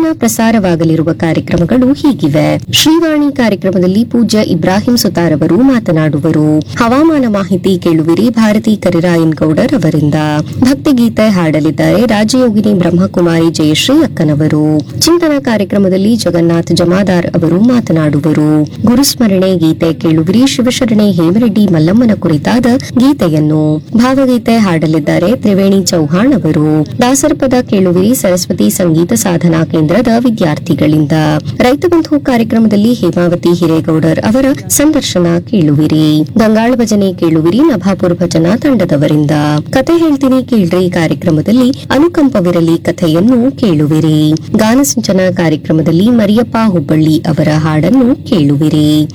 ದಿನ ಪ್ರಸಾರವಾಗಲಿರುವ ಕಾರ್ಯಕ್ರಮಗಳು ಹೀಗಿವೆ ಶ್ರೀವಾಣಿ ಕಾರ್ಯಕ್ರಮದಲ್ಲಿ ಪೂಜ್ಯ ಇಬ್ರಾಹಿಂ ಸುತಾರ್ ಅವರು ಮಾತನಾಡುವರು ಹವಾಮಾನ ಮಾಹಿತಿ ಕೇಳುವಿರಿ ಭಾರತಿ ಕರಿರಾಯನ್ ಗೌಡರ್ ಅವರಿಂದ ಭಕ್ತಿಗೀತೆ ಹಾಡಲಿದ್ದಾರೆ ರಾಜಯೋಗಿನಿ ಬ್ರಹ್ಮಕುಮಾರಿ ಜಯಶ್ರೀ ಅಕ್ಕನವರು ಚಿಂತನ ಕಾರ್ಯಕ್ರಮದಲ್ಲಿ ಜಗನ್ನಾಥ್ ಜಮಾದಾರ್ ಅವರು ಮಾತನಾಡುವರು ಗುರುಸ್ಮರಣೆ ಗೀತೆ ಕೇಳುವಿರಿ ಶಿವಶರಣೆ ಹೇಮರೆಡ್ಡಿ ಮಲ್ಲಮ್ಮನ ಕುರಿತಾದ ಗೀತೆಯನ್ನು ಭಾವಗೀತೆ ಹಾಡಲಿದ್ದಾರೆ ತ್ರಿವೇಣಿ ಚೌಹಾಣ್ ಅವರು ದಾಸರಪದ ಕೇಳುವಿರಿ ಸರಸ್ವತಿ ಸಂಗೀತ ಸಾಧನಾ ಕೇಂದ್ರದ ವಿದ್ಯಾರ್ಥಿಗಳಿಂದ ರೈತ ಬಂಧು ಕಾರ್ಯಕ್ರಮದಲ್ಲಿ ಹೇಮಾವತಿ ಹಿರೇಗೌಡರ್ ಅವರ ಸಂದರ್ಶನ ಕೇಳುವಿರಿ ಗಂಗಾಳ ಭಜನೆ ಕೇಳುವಿರಿ ನಭಾಪುರ ಭಜನಾ ತಂಡದವರಿಂದ ಕತೆ ಹೇಳ್ತೀನಿ ಕೇಳ್ರಿ ಕಾರ್ಯಕ್ರಮದಲ್ಲಿ ಅನುಕಂಪವಿರಲಿ ಕಥೆಯನ್ನು ಕೇಳುವಿರಿ ಗಾನಸಿಂಚನ ಕಾರ್ಯಕ್ರಮದಲ್ಲಿ ಮರಿಯಪ್ಪ ಹುಬ್ಬಳ್ಳಿ ಅವರ ಹಾಡನ್ನು ಕೇಳುವಿರಿ